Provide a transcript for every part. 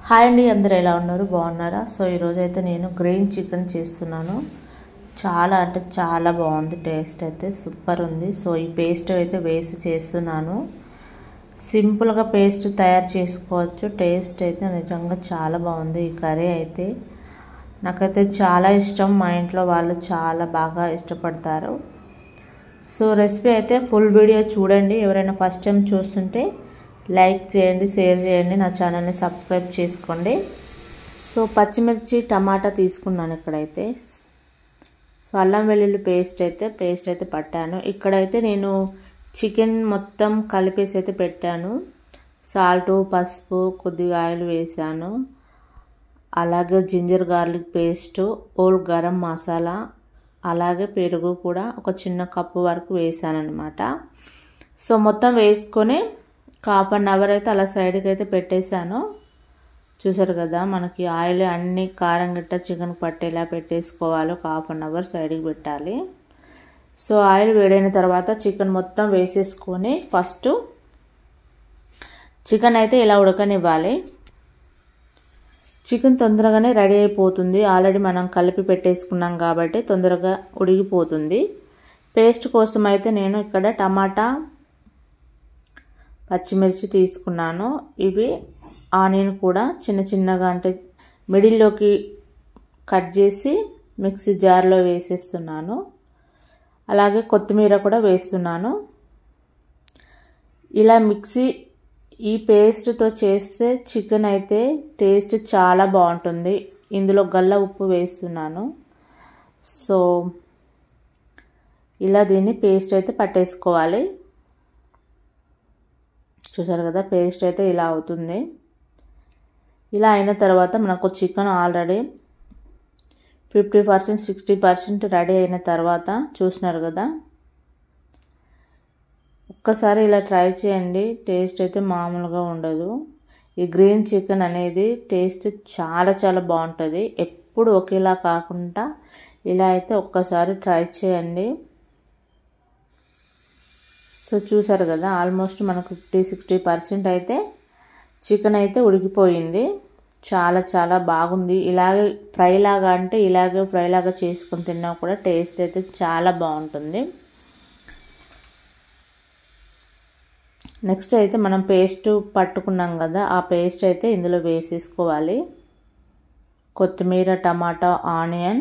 hi అండి అందరు ఎలా ఉన్నారు బాగున్నారా సో ఈరోజు అయితే నేను గ్రీన్ చికెన్ చేస్తున్నాను చాలా అంటే చాలా బాగుంది టేస్ట్ అయితే సూపర్ ఉంది సో ఈ పేస్ట్ అయితే వేసి చేస్తున్నాను సింపుల్గా పేస్ట్ తయారు చేసుకోవచ్చు టేస్ట్ అయితే నిజంగా చాలా బాగుంది ఈ కర్రీ అయితే నాకైతే చాలా ఇష్టం మా ఇంట్లో వాళ్ళు చాలా బాగా ఇష్టపడతారు సో రెసిపీ అయితే ఫుల్ వీడియో చూడండి ఎవరైనా ఫస్ట్ టైం చూస్తుంటే లైక్ చేయండి షేర్ చేయండి నా ఛానల్ని సబ్స్క్రైబ్ చేసుకోండి సో పచ్చిమిర్చి టమాటా తీసుకున్నాను ఇక్కడైతే సో అల్లం వెల్లుల్లి పేస్ట్ అయితే పేస్ట్ అయితే పట్టాను ఇక్కడైతే నేను చికెన్ మొత్తం కలిపేసి అయితే పెట్టాను సాల్ట్ పసుపు కొద్దిగా ఆయిల్ వేసాను అలాగే ginger garlic paste whole garam masala అలాగే పెరుగు కూడా ఒక చిన్న కప్పు వరకు వేసాను అనమాట సో మొత్తం వేసుకొని హాఫ్ అన్ అవర్ అయితే అలా సైడ్కి అయితే పెట్టేశాను చూసారు కదా మనకి ఆయిల్ అన్ని కారం గిట్ట చికెన్ పట్టేలా పెట్టేసుకోవాలి ఒక హాఫ్ అన్ అవర్ సైడ్కి పెట్టాలి సో ఆయిల్ వేడైన తర్వాత చికెన్ మొత్తం వేసేసుకొని ఫస్ట్ చికెన్ అయితే ఇలా ఉడకనివ్వాలి చికెన్ తొందరగానే రెడీ అయిపోతుంది ఆల్రెడీ మనం కలిపి పెట్టేసుకున్నాం కాబట్టి తొందరగా ఉడిగిపోతుంది పేస్ట్ కోసం అయితే నేను ఇక్కడ టమాటా పచ్చిమిర్చి తీసుకున్నాను ఇవి ఆనియన్ కూడా చిన్న చిన్నగా అంటే మిడిల్లోకి కట్ చేసి మిక్సీ జార్లో వేసేస్తున్నాను అలాగే కొత్తిమీర కూడా వేస్తున్నాను ఇలా మిక్సీ ఈ పేస్ట్తో చేస్తే చికెన్ అయితే టేస్ట్ చాలా బాగుంటుంది ఇందులో గల్ల ఉప్పు వేస్తున్నాను సో ఇలా దీన్ని పేస్ట్ అయితే పట్టేసుకోవాలి చూసారు కదా పేస్ట్ అయితే ఇలా అవుతుంది ఇలా అయిన తర్వాత మనకు chicken already fifty percent sixty percent ready అయిన తర్వాత చూసినారు కదా ఒక్కసారి ఇలా ట్రై చేయండి టేస్ట్ అయితే మామూలుగా ఉండదు ఈ గ్రీన్ చికెన్ అనేది టేస్ట్ చాలా చాలా బాగుంటుంది ఎప్పుడు ఒకేలా కాకుండా ఇలా అయితే ఒక్కసారి ట్రై చేయండి సో చూసారు కదా ఆల్మోస్ట్ మనకు ఫిఫ్టీ సిక్స్టీ పర్సెంట్ అయితే చికెన్ అయితే ఉడికిపోయింది చాలా చాలా బాగుంది ఇలాగే ఫ్రై లాగా అంటే ఇలాగే ఫ్రై లాగా చేసుకొని తిన్నా కూడా టేస్ట్ అయితే చాలా బాగుంటుంది నెక్స్ట్ అయితే మనం పేస్ట్ పట్టుకున్నాం కదా ఆ పేస్ట్ అయితే ఇందులో వేసేసుకోవాలి కొత్తిమీర టమాటా ఆనియన్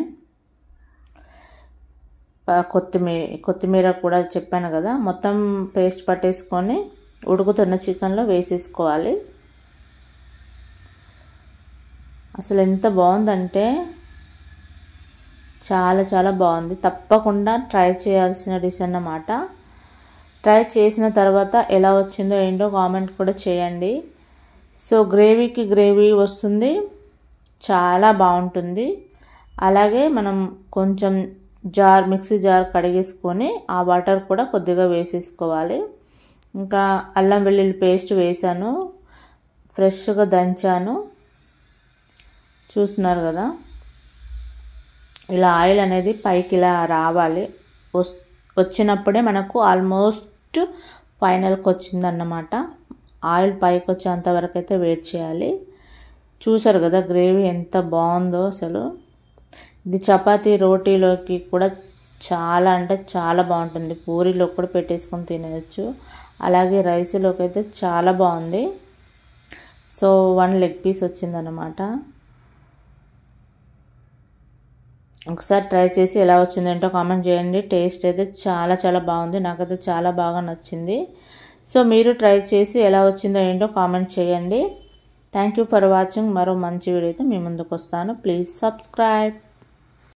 కొత్తిమీర కొత్తిమీర కూడా చెప్పాను కదా మొత్తం పేస్ట్ పట్టేసుకొని ఉడుకుతున్న చికెన్లో వేసేసుకోవాలి అసలు ఎంత బాగుందంటే చాలా చాలా బాగుంది తప్పకుండా ట్రై చేయాల్సిన డిష్ అన్నమాట ట్రై చేసిన తర్వాత ఎలా వచ్చిందో ఏంటో కామెంట్ కూడా చేయండి సో గ్రేవీకి గ్రేవీ వస్తుంది చాలా బాగుంటుంది అలాగే మనం కొంచెం జార్ మిక్సీ జార్ కడిగేసుకొని ఆ వాటర్ కూడా కొద్దిగా వేసేసుకోవాలి ఇంకా అల్లం వెల్లుల్లి పేస్ట్ వేసాను ఫ్రెష్గా దంచాను చూస్తున్నారు కదా ఇలా ఆయిల్ అనేది పైకి ఇలా రావాలి వచ్చినప్పుడే మనకు ఆల్మోస్ట్ ఫైనల్కి వచ్చిందన్నమాట ఆయిల్ పైకి వచ్చేంత వరకు అయితే వెయిట్ చేయాలి చూసారు కదా గ్రేవీ ఎంత బాగుందో అసలు ఇది చపాతీ రోటీలోకి కూడా చాలా అంటే చాలా బాగుంటుంది పూరీలో కూడా పెట్టేసుకొని తినేయచ్చు అలాగే రైస్లోకి అయితే చాలా బాగుంది సో వన్ లెగ్ పీస్ వచ్చిందనమాట ఒకసారి ట్రై చేసి ఎలా వచ్చిందేంటో కామెంట్ చేయండి టేస్ట్ అయితే చాలా చాలా బాగుంది నాకైతే చాలా బాగా నచ్చింది సో మీరు ట్రై చేసి ఎలా వచ్చిందో ఏంటో కామెంట్ చేయండి థ్యాంక్ యూ ఫర్ వాచింగ్ మరో మంచి వీడియోతో మీ ముందుకు వస్తాను ప్లీజ్ సబ్స్క్రైబ్